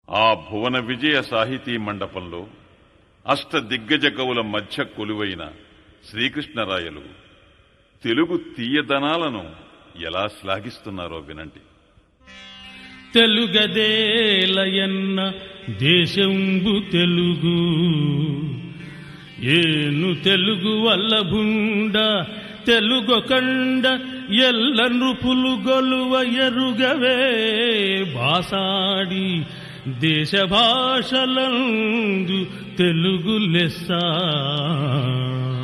ఆ భువన విజయ సాహితీ మండపంలో అష్ట దిగ్గజ కవుల మధ్య కొలువైన శ్రీకృష్ణరాయలు తెలుగు తీయదనాలను ఎలా శ్లాఘిస్తున్నారో వినండి తెలుగదేలయన్న దేశంబు తెలుగు ఏను తెలుగు వల్లభుండ తెలుగొకండ ఎల్ల నృపులు గొలువ ఎరుగవే బాసాడి దేశ భాషలందు తెలుగు లెస్స